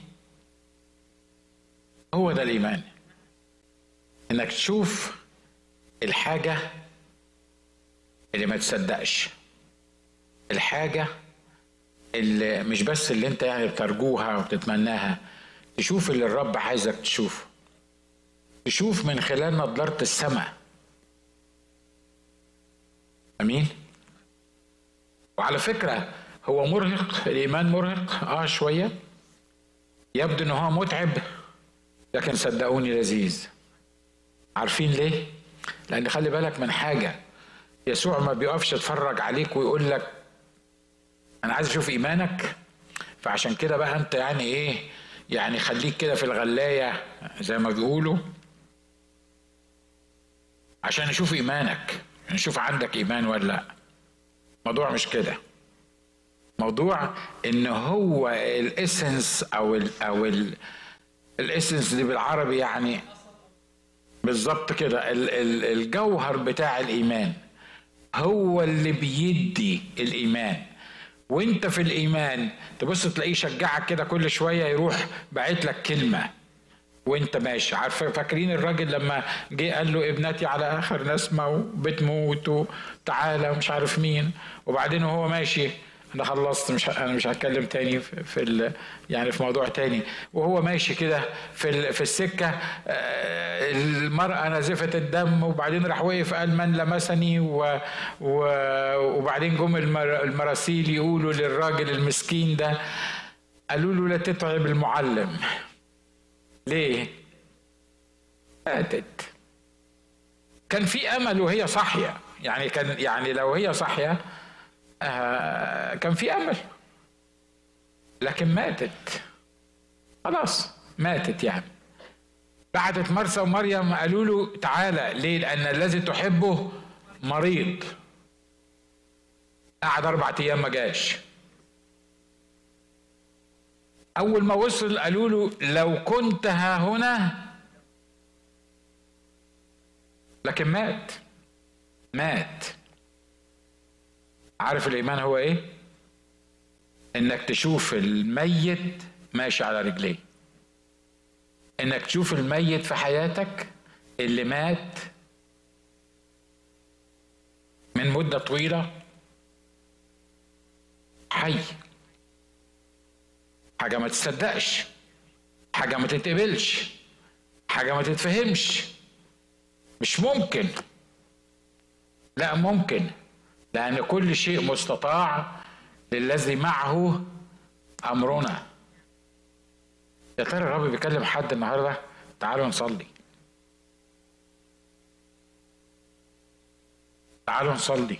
هو ده الايمان انك تشوف الحاجه اللي ما تصدقش الحاجه اللي مش بس اللي انت يعني بترجوها وبتتمناها تشوف اللي الرب عايزك تشوفه تشوف من خلال نضاره السماء امين وعلى فكره هو مرهق الايمان مرهق اه شويه يبدو ان هو متعب لكن صدقوني لذيذ عارفين ليه؟ لأن خلي بالك من حاجة يسوع ما بيقفش يتفرج عليك ويقول لك أنا عايز أشوف إيمانك فعشان كده بقى أنت يعني إيه؟ يعني خليك كده في الغلاية زي ما بيقولوا عشان نشوف إيمانك نشوف عندك إيمان ولا لأ الموضوع مش كده موضوع ان هو الاسنس او ال او الاسنس دي بالعربي يعني بالظبط كده الجوهر بتاع الايمان هو اللي بيدي الايمان وانت في الايمان تبص تلاقيه يشجعك كده كل شويه يروح باعت لك كلمه وانت ماشي عارف فاكرين الراجل لما جه قال له ابنتي على اخر نسمه وبتموت وتعالى ومش عارف مين وبعدين وهو ماشي انا خلصت مش انا مش هتكلم تاني في, في يعني في موضوع تاني وهو ماشي كده في في السكه آه، المراه نازفه الدم وبعدين راح وقف قال من لمسني و وبعدين جم المراسيل يقولوا للراجل المسكين ده قالوا له لا تتعب المعلم ليه؟ ماتت كان في امل وهي صاحيه يعني كان يعني لو هي صاحيه آه كان في امل لكن ماتت خلاص ماتت يعني بعدت مرسى ومريم قالوا له تعالى ليه لان الذي تحبه مريض قعد اربع ايام ما جاش اول ما وصل قالوا له لو كنت ها هنا لكن مات مات عارف الايمان هو ايه انك تشوف الميت ماشي على رجليه انك تشوف الميت في حياتك اللي مات من مدة طويلة حي حاجة ما تصدقش حاجة ما تتقبلش حاجة ما تتفهمش مش ممكن لا ممكن لأن كل شيء مستطاع للذي معه أمرنا يا ترى الرب بيكلم حد النهارده تعالوا نصلي تعالوا نصلي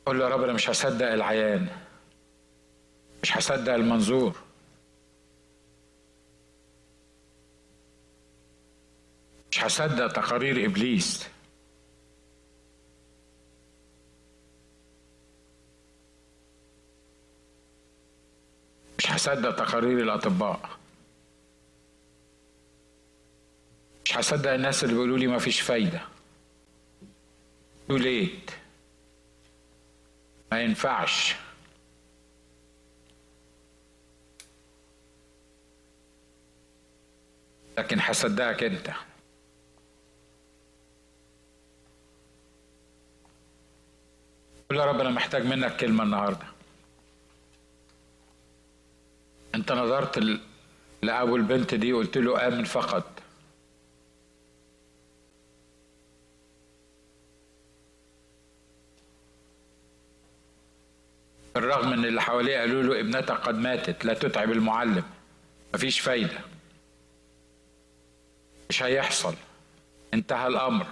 قول له يا رب انا مش هصدق العيان مش هصدق المنظور مش هصدق تقارير ابليس مش هصدق تقارير الاطباء مش هصدق الناس اللي بيقولوا لي ما فيش فايده تو ليت ما ينفعش لكن هصدقك انت قول يا رب انا محتاج منك كلمه النهارده انت نظرت ل- لابو البنت دي قلت له امن فقط بالرغم ان اللي حواليه قالوا له ابنتك قد ماتت لا تتعب المعلم مفيش فايده مش هيحصل انتهى الامر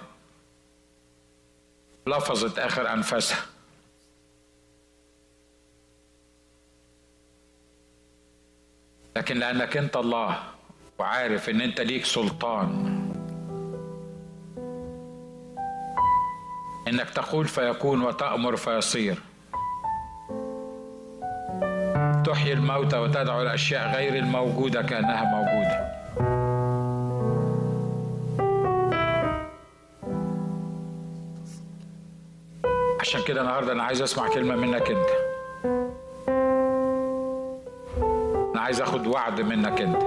لفظت اخر انفاسها لكن لانك انت الله وعارف ان انت ليك سلطان انك تقول فيكون وتامر فيصير تحيي الموتى وتدعو الاشياء غير الموجوده كانها موجوده عشان كده النهارده انا عايز اسمع كلمه منك انت انا عايز اخد وعد منك انت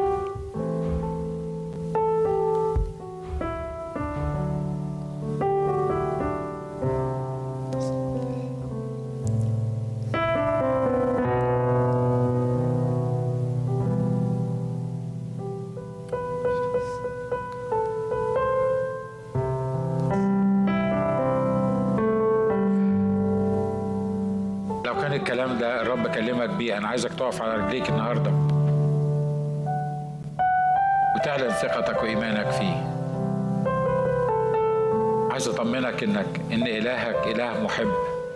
لو كان الكلام ده الرب كلمك بيه انا عايزك تقف على رجليك النهارده وتعلن ثقتك وايمانك فيه عايز اطمنك انك ان الهك اله محب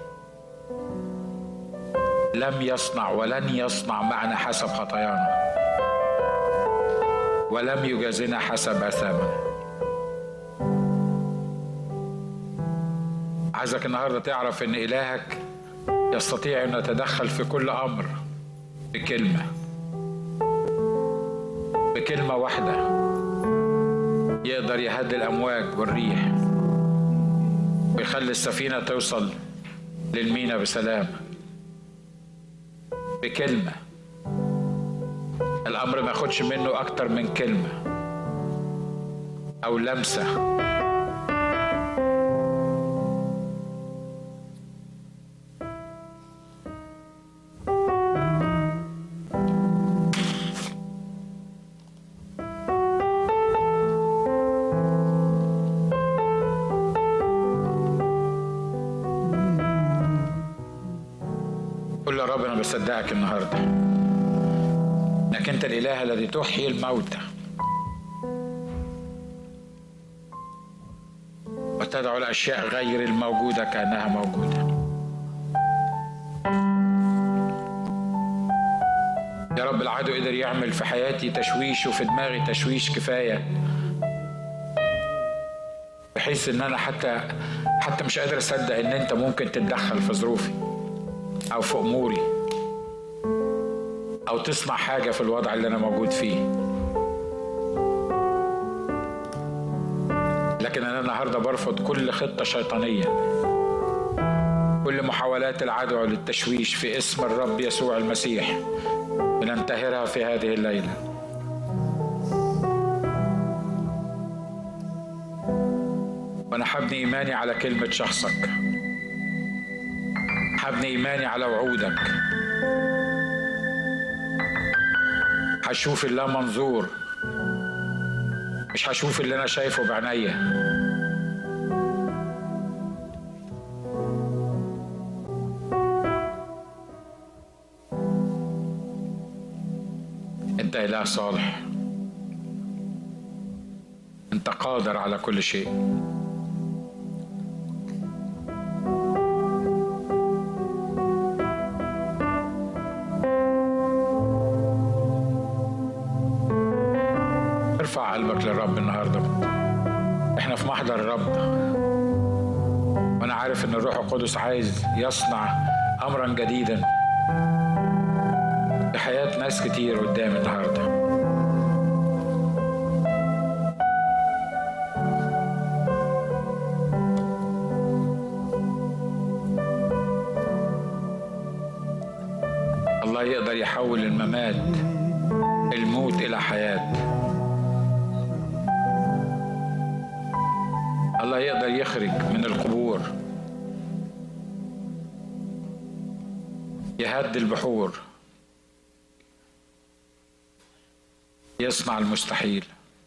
لم يصنع ولن يصنع معنا حسب خطايانا ولم يجازنا حسب اثامنا عايزك النهارده تعرف ان الهك يستطيع ان يتدخل في كل امر بكلمه بكلمه واحده يقدر يهدي الامواج والريح ويخلي السفينه توصل للمينا بسلام بكلمه الامر ما ياخدش منه اكتر من كلمه او لمسه قول له يا رب انا بصدقك النهارده انك انت الاله الذي تحيي الموتى وتدعو الاشياء غير الموجوده كانها موجوده يا رب العدو قدر يعمل في حياتي تشويش وفي دماغي تشويش كفايه بحيث ان انا حتى حتى مش قادر اصدق ان انت ممكن تتدخل في ظروفي او في اموري او تصنع حاجه في الوضع اللي انا موجود فيه لكن انا النهارده برفض كل خطه شيطانيه كل محاولات العدو للتشويش في اسم الرب يسوع المسيح بننتهرها في هذه الليله وانا حبني ايماني على كلمه شخصك حبني ايماني على وعودك هشوف اللا منظور مش هشوف اللي انا شايفه بعينيا انت اله صالح انت قادر على كل شيء احنا في محضر الرب وانا عارف ان الروح القدس عايز يصنع امرا جديدا في حياه ناس كتير قدام النهارده الله يقدر يحول الممات الموت الى حياه الله يقدر يخرج من القبور يهد البحور يصنع المستحيل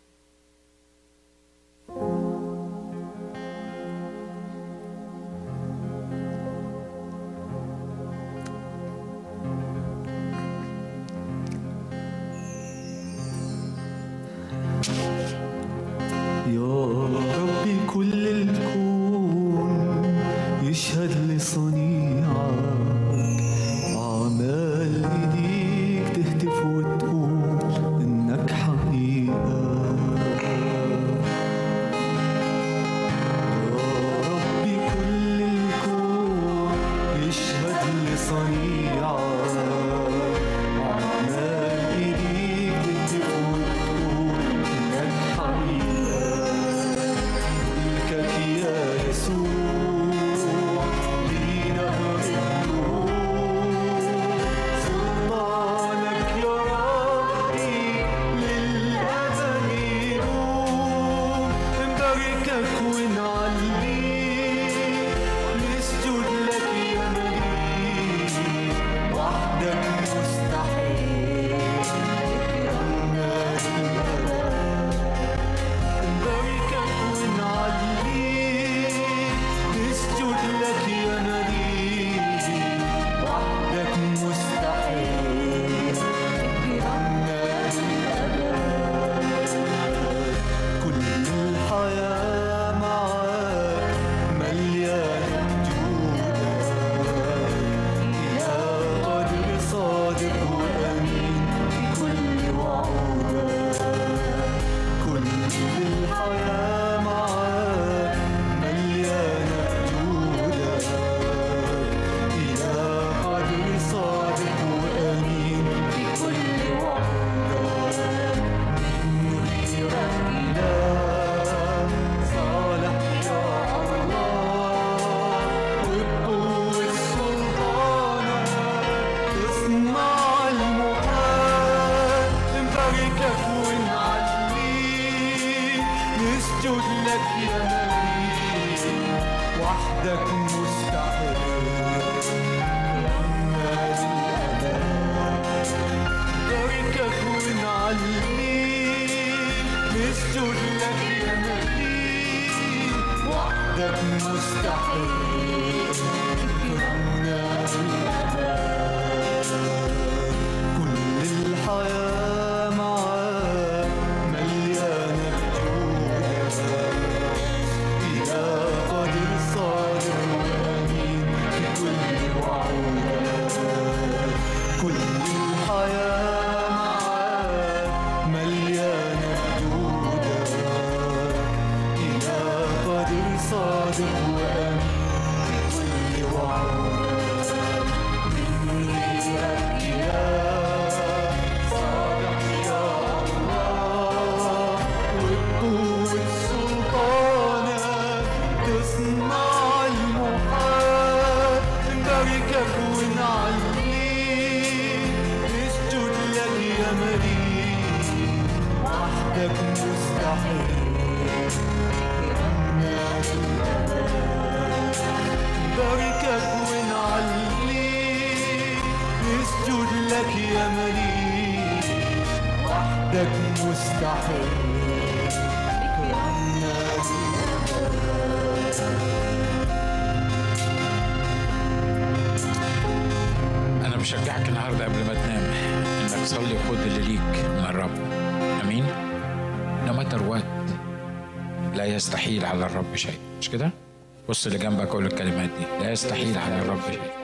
كده بص اللي جنبك قول الكلمات دي لا يستحيل على الرب شيء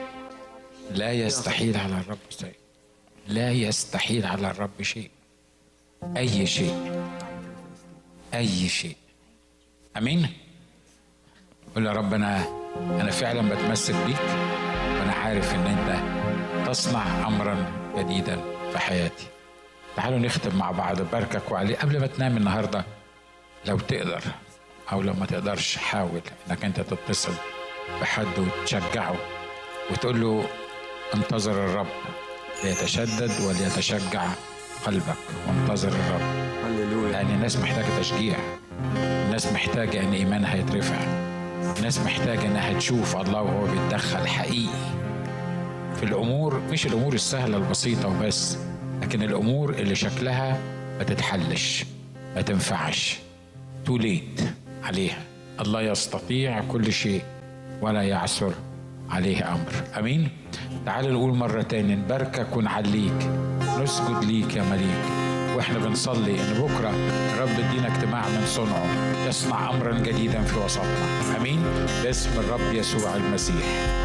لا يستحيل على الرب شيء لا يستحيل على الرب شيء أي شيء أي شيء امين قول يا رب انا انا فعلا بتمسك بيك وانا عارف ان انت تصنع امرا جديدا في حياتي تعالوا نختم مع بعض باركك وعليه قبل ما تنام النهارده لو تقدر او لو ما تقدرش حاول انك انت تتصل بحد وتشجعه وتقول له انتظر الرب ليتشدد وليتشجع قلبك وانتظر الرب هللويا لان الناس محتاجه تشجيع الناس محتاجه ان ايمانها يترفع الناس محتاجه انها تشوف الله وهو بيتدخل حقيقي في الامور مش الامور السهله البسيطه وبس لكن الامور اللي شكلها ما تتحلش ما تنفعش توليت عليها الله يستطيع كل شيء ولا يعثر عليه امر امين تعال نقول مره تاني نباركك ونعليك نسجد ليك يا مليك واحنا بنصلي ان بكره الرب يدينا اجتماع من صنعه يصنع امرا جديدا في وسطنا امين باسم الرب يسوع المسيح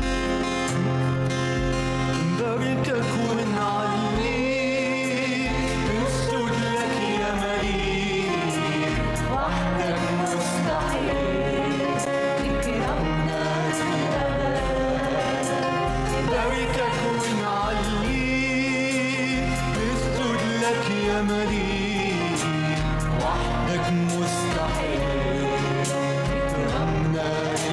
نباركك ونعليك نسجد لك يا مليك وحدك مستحيل اكرمنا نباركك ونعليك نسجد لك يا مليك وحدك مستحيل اكرمنا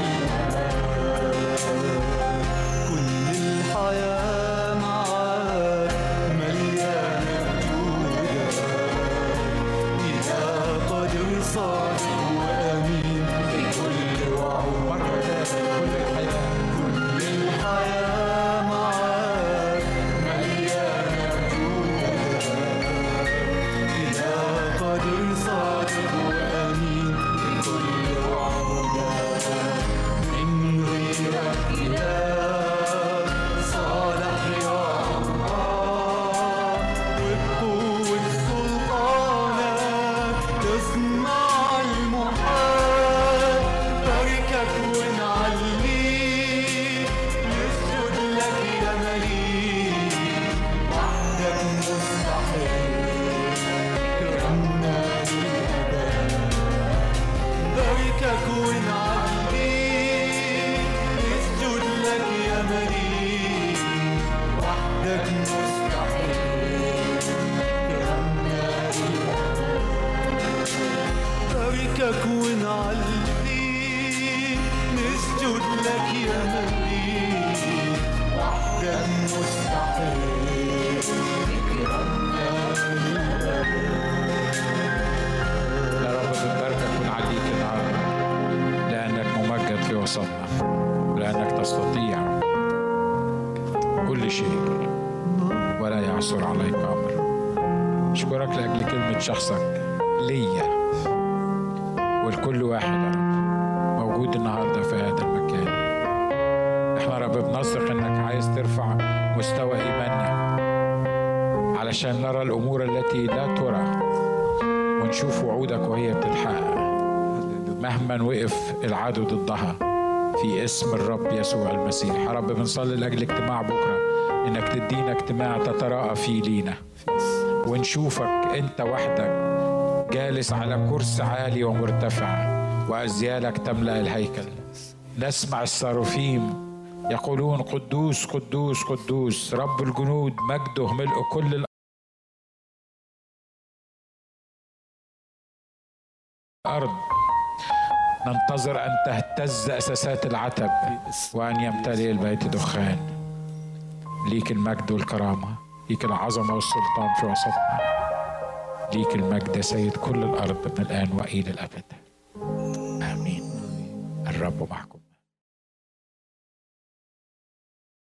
كل الحياة معاك مليانة جودة إذا قدر صادق وأمين في كل وعود مره تاني كل الحياه كل الحياة معاك مليانة جودة إذا قدر صادق وأمين في كل وعود من غيرك إله صالح يا الله وبقوة سلطانك تصنع المحال باركك ونعليك نسجد لك يا مليك وحدك مستحيل اكرمنا للأبد باركك ونعليك نسجد لك يا مليك وحدك مستحيل اكرمنا باركك ونعليك نسجد لك يا مليك وحدك مستحيل اكرمنا يا رب بنباركك ونعليك النهارده لانك ممجد في وسطنا ولانك تستطيع كل شيء ولا يعثر عليك امر اشكرك لاجل كلمه شخصك ليا ولكل واحد يا رب موجود النهارده في هذا المكان احنا يا رب بنثق انك عايز ترفع مستوى ايماننا علشان نرى الامور التي لا ترى ونشوف وعودك وهي بتتحقق مهما وقف العدو ضدها في اسم الرب يسوع المسيح يا رب بنصلي لاجل اجتماع بكره انك تدينا اجتماع تتراءى فيه لينا ونشوفك انت وحدك جالس على كرسي عالي ومرتفع وازيالك تملا الهيكل نسمع الصاروفيم يقولون قدوس قدوس قدوس رب الجنود مجده ملء كل الأرض الأرض ننتظر أن تهتز أساسات العتب وأن يمتلئ البيت دخان ليك المجد والكرامة ليك العظمة والسلطان في وسطنا ليك المجد يا سيد كل الأرض من الآن وإلى الأبد آمين الرب معكم